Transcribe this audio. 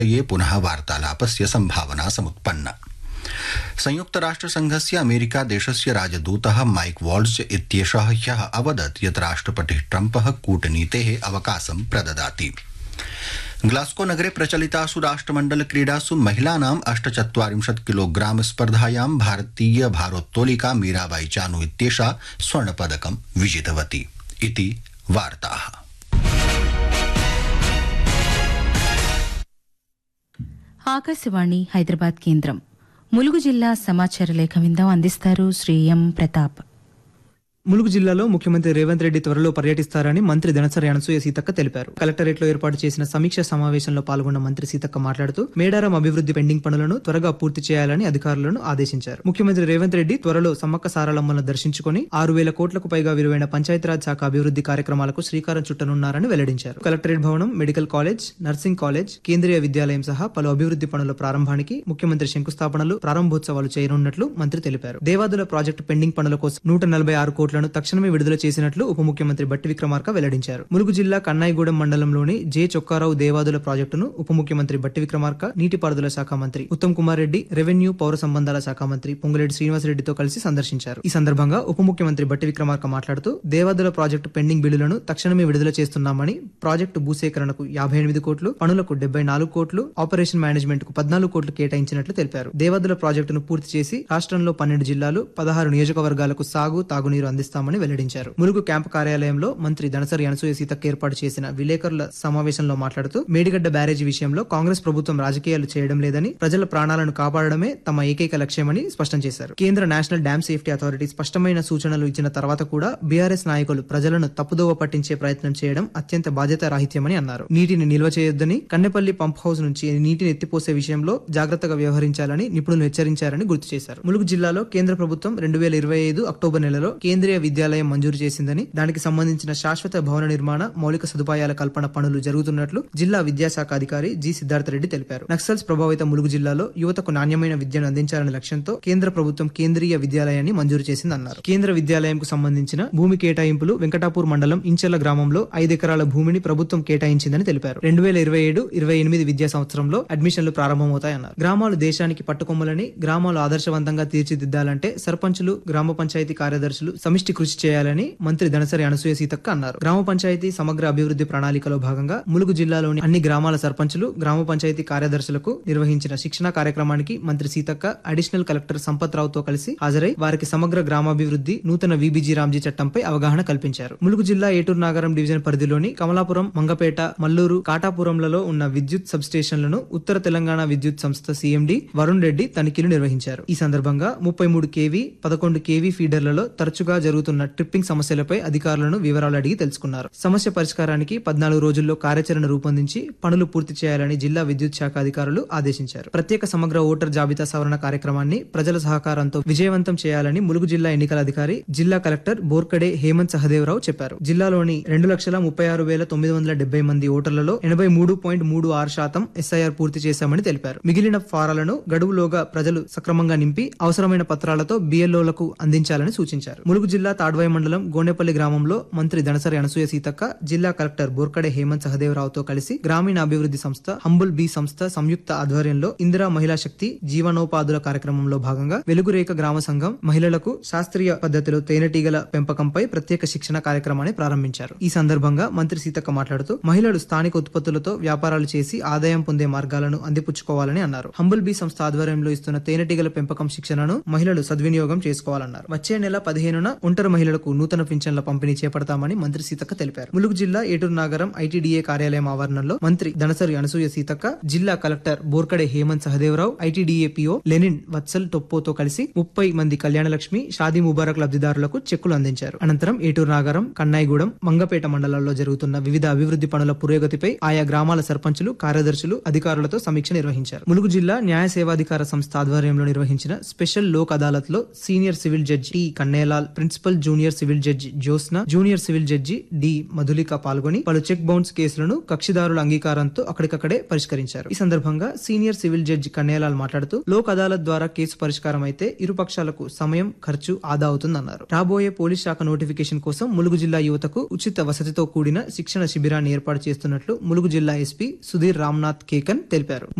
ये पुनः वार्तालापस्य सम्भावना समुत्पन्ना संयुक्तराष्ट्रसंघस्य अमेरिका देशस्य राजदूतः माइक वॉल्ज इत्येषः ह्यः अवदत् यत् राष्ट्रपतिः ट्रम्पः कूटनीतेः अवकाशं प्रददाति ग्लास्को नगरे प्रचलितासु राष्ट्रमण्डल क्रीडासु महिलानाम् अष्टचत्वारिंशत् किलोग्राम स्पर्धायां भारतीय भारोत्तोलिका मीराबाई चानु इत्येषा स्वर्णपदकं विजितवती इति वार्ताः ఆకాశవాణి హైదరాబాద్ కేంద్రం ములుగు జిల్లా సమాచార లేఖ విందాం అందిస్తారు శ్రీ ఎం ప్రతాప్ ములుగు జిల్లాలో ముఖ్యమంత్రి రేవంత్ రెడ్డి త్వరలో పర్యటిస్తారని మంత్రి ధనసరి అనసూయ సీతక్క తెలిపారు కలెక్టరేట్ లో ఏర్పాటు చేసిన సమీక్ష సమావేశంలో పాల్గొన్న మంత్రి సీతక్క మాట్లాడుతూ మేడారం అభివృద్ధి పెండింగ్ పనులను త్వరగా పూర్తి చేయాలని అధికారులను ఆదేశించారు ముఖ్యమంత్రి రేవంత్ రెడ్డి త్వరలో సమ్మక్క సారలమ్మలను దర్శించుకుని ఆరు వేల కోట్లకు పైగా విలువైన పంచాయతీరాజ్ శాఖ అభివృద్ధి కార్యక్రమాలకు శ్రీకారం చుట్టనున్నారని వెల్లడించారు కలెక్టరేట్ భవనం మెడికల్ కాలేజ్ నర్సింగ్ కాలేజ్ కేంద్రీయ విద్యాలయం సహా పలు అభివృద్ధి పనుల ప్రారంభానికి ముఖ్యమంత్రి శంకుస్థాపనలు ప్రారంభోత్సవాలు చేయనున్నట్లు మంత్రి తెలిపారు దేవాదుల ప్రాజెక్టు పెండింగ్ పనుల కోసం నూట నలభై ఆరు కోట్లను తక్షణమే విడుదల చేసినట్లు ఉప ముఖ్యమంత్రి బట్టి విక్రమార్క వెల్లడించారు ములుగు జిల్లా కన్నాయిగూడెం మండలంలోని జే చొక్కారావు దేవాదుల ప్రాజెక్టును ఉప ముఖ్యమంత్రి బట్టి విక్రమార్క నీటిపారుదల శాఖ మంత్రి ఉత్తమ్ కుమార్ రెడ్డి రెవెన్యూ పౌర సంబంధాల శాఖ మంత్రి పొంగులేటి శ్రీనివాసరెడ్డితో కలిసి సందర్శించారు ఈ సందర్భంగా ఉప ముఖ్యమంత్రి బట్టి విక్రమార్క మాట్లాడుతూ దేవాదుల ప్రాజెక్టు పెండింగ్ బిల్లులను తక్షణమే విడుదల చేస్తున్నామని ప్రాజెక్టు భూసేకరణకు యాభై ఎనిమిది కోట్లు పనులకు డెబ్బై నాలుగు కోట్లు ఆపరేషన్ మేనేజ్మెంట్ కు పద్నాలుగు కోట్లు కేటాయించినట్లు తెలిపారు దేవాదుల ప్రాజెక్టును పూర్తి చేసి రాష్ట్రంలో పన్నెండు జిల్లాలు పదహారు నియోజకవర్గాలకు సాగు తాగునీరు అందిస్తామని వెల్లడించారు ములుగు క్యాంపు కార్యాలయంలో మంత్రి దనసరి అనసూయ సీతక్క ఏర్పాటు చేసిన విలేకరుల సమావేశంలో మాట్లాడుతూ మేడిగడ్డ బ్యారేజీ విషయంలో కాంగ్రెస్ ప్రభుత్వం రాజకీయాలు చేయడం లేదని ప్రజల ప్రాణాలను కాపాడడమే తమ ఏకైక లక్ష్యమని స్పష్టం చేశారు కేంద్ర నేషనల్ డ్యామ్ సేఫ్టీ అథారిటీ స్పష్టమైన సూచనలు ఇచ్చిన తర్వాత కూడా బీఆర్ఎస్ నాయకులు ప్రజలను తప్పుదోవ పట్టించే ప్రయత్నం చేయడం అత్యంత బాధ్యత రాహిత్యమని అన్నారు నీటిని నిల్వ చేయొద్దని కన్నెపల్లి పంప్ హౌస్ నుంచి నీటిని ఎత్తిపోసే విషయంలో జాగ్రత్తగా వ్యవహరించాలని నిపుణులు హెచ్చరించారని గుర్తు చేశారు ములుగు జిల్లాలో కేంద్ర ప్రభుత్వం రెండు వేల ఇరవై ఐదు అక్టోబర్ నెలలో కేంద్రీయ విద్యాలయం మంజూరు చేసిందని దానికి సంబంధించిన శాశ్వత భవన నిర్మాణ మౌలిక సదుపాయాల కల్పన పనులు జరుగుతున్నట్లు జిల్లా విద్యాశాఖ అధికారి జి సిద్ధార్థ రెడ్డి తెలిపారు నక్సల్స్ ప్రభావిత ములుగు జిల్లాలో యువతకు నాణ్యమైన విద్యను అందించాలనే లక్ష్యంతో కేంద్ర ప్రభుత్వం కేంద్రీయ విద్యాలయాన్ని మంజూరు చేసిందన్నారు కేంద్ర విద్యాలయంకు సంబంధించిన భూమి కేటాయింపులు వెంకటాపూర్ మండలం ఇంచెల గ్రామంలో ఐదు ఎకరాల భూమిని ప్రభుత్వం కేటాయించిందని తెలిపారు రెండు వేల ఇరవై ఏడు ఇరవై ఎనిమిది విద్యా సంవత్సరంలో అడ్మిషన్లు ప్రారంభమవుతాయన్నారు గ్రామాలు దేశానికి పట్టుకొమ్మలని గ్రామాలు ఆదర్శవంతంగా తీర్చిదిద్దాలంటే సర్పంచులు గ్రామ పంచాయతీ కార్యదర్శులు సమిష్టి కృషి చేయాలని మంత్రి దనసరి అనసూయ సీతక్క అన్నారు గ్రామ పంచాయతీ సమగ్ర అభివృద్ధి ప్రణాళికలో భాగంగా ములుగు జిల్లాలోని అన్ని గ్రామాల సర్పంచులు గ్రామ పంచాయతీ కార్యదర్శులకు నిర్వహించిన శిక్షణ కార్యక్రమానికి మంత్రి సీతక్క అడిషనల్ కలెక్టర్ సంపత్ రావుతో కలిసి హాజరై వారికి సమగ్ర గ్రామాభివృద్ధి నూతన విబిజి రామ్జీ చట్టంపై అవగాహన కల్పించారు ములుగు జిల్లా ఏటూరు నాగరం డివిజన్ పరిధిలోని కమలాపురం మంగపేట మల్లూరు కాటాపురంలలో ఉన్న విద్యుత్ సబ్ స్టేషన్లను ఉత్తర తెలంగాణ విద్యుత్ సంస్థ సీఎండి వరుణ్ రెడ్డి తనిఖీలు నిర్వహించారు ఈ సందర్భంగా ముప్పై మూడు కేవీ పదకొండు కేవీ ఫీడర్లలో తరచుగా జరుగుతున్న ట్రిప్పింగ్ సమస్యలపై అధికారులను వివరాలు అడిగి తెలుసుకున్నారు సమస్య పరిష్కారానికి పద్నాలుగు రోజుల్లో కార్యాచరణ రూపొందించి పనులు పూర్తి చేయాలని జిల్లా విద్యుత్ శాఖ అధికారులు ఆదేశించారు ప్రత్యేక సమగ్ర ఓటర్ జాబితా సవరణ కార్యక్రమాన్ని ప్రజల సహకారంతో విజయవంతం చేయాలని ములుగు జిల్లా ఎన్నికల అధికారి జిల్లా కలెక్టర్ బోర్కడే హేమంత్ సహదేవరావు చెప్పారు జిల్లాలోని రెండు లక్షల ముప్పై ఆరు వేల తొమ్మిది వందల డెబ్బై మంది ఓటర్లలో ఎనభై మూడు పాయింట్ మూడు ఆరు శాతం ఎస్ఐఆర్ పూర్తి చేశామని తెలిపారు మిగిలిన ఫారాలను గడువులోగా ప్రజలు సక్రమంగా నింపి అవసరమైన పత్రాలతో బిఎల్ఓలకు అందించాలని సూచించారు ములుగు జిల్లా తాడ్వాయి మండలం గోనెపల్లి గ్రామంలో మంత్రి దనసరి అనసూయ సీతక్క జిల్లా కలెక్టర్ బోర్కడే హేమంత్ సహదేవరావుతో కలిసి గ్రామీణ అభివృద్ధి సంస్థ హంబుల్ బి సంస్థ సంయుక్త ఆధ్వర్యంలో ఇందిరా మహిళా శక్తి జీవనోపాధుల కార్యక్రమంలో భాగంగా వెలుగురేఖ గ్రామ సంఘం మహిళలకు శాస్త్రీయ పద్ధతిలో తేనెటీగల పెంపకంపై ప్రత్యేక శిక్షణ కార్యక్రమాన్ని ప్రారంభించారు ఈ సందర్భంగా మంత్రి సీతక్క మాట్లాడుతూ మహిళలు స్థానిక ఉత్పత్తులతో వ్యాపారాలు చేసి ఆదాయం పొందే మార్గాలను అందిపుచ్చుకోవాలని అన్నారు హంబుల్ బి సంస్థ ఆధ్వర్యంలో ఇస్తున్న తేనెటీగల పెంపకం శిక్షణను మహిళలు సద్వినియోగం చేసుకోవాలన్నారు వచ్చే నెల పదిహేనున ఒంటరి మహిళలకు నూతన పింఛన్ల పంపిణీ చేపడతామని మంత్రి సీతక్క తెలిపారు ములుగు జిల్లా ఏటూరు నాగరం ఐటీడీఏ కార్యాలయం ఆవరణలో మంత్రి దనసరి అనసూయ సీతక్క జిల్లా collector Borkade Hemanth Sahadevrao ITDA PO Lenin Vatsal టొప్పోతో కలిసి ముప్పై మంది కళ్యాణలక్ష్మి షాదీ ముబారక్ లబ్ధిదారులకు చెక్కులు అందించారు అనంతరం ఏటూరు నాగరం కన్నాయిగూడెం మంగపేట మండలాల్లో జరుగుతున్న వివిధ అభివృద్ధి పనుల పురోగతిపై ఆయా గ్రామాల సర్పంచులు కార్యదర్శులు అధికారులతో సమీక్ష నిర్వహించారు ములుగు జిల్లా న్యాయ సేవాధికార సంస్థ ఆధ్వర్యంలో నిర్వహించిన స్పెషల్ లోక్ అదాలత్ లో senior civil judge T Kannelal principal principal junior civil judge Jyotsna junior civil judge D Madhulika పాల్గొని పలు చెక్ బౌన్స్ కేసులను కక్షిదారుల అంగీకారంతో అక్కడికక్కడే పరిష్కరించారు ఈ సందర్భంగా సీనియర్ సివిల్ జడ్జి కన్నేలాల్ మాట్లాడుతూ లోక్ అదాలత్ ద్వారా కేసు పరిష్కారం అయితే ఇరు పక్షాలకు సమయం ఖర్చు ఆదా అవుతుందన్నారు రాబోయే పోలీస్ శాఖ నోటిఫికేషన్ కోసం ములుగు జిల్లా యువతకు ఉచిత వసతితో కూడిన శిక్షణ శిబిరాన్ని ఏర్పాటు చేస్తున్నట్లు ములుగు జిల్లా ఎస్పీ సుధీర్ రామ్నాథ్ కేకన్ తెలిపారు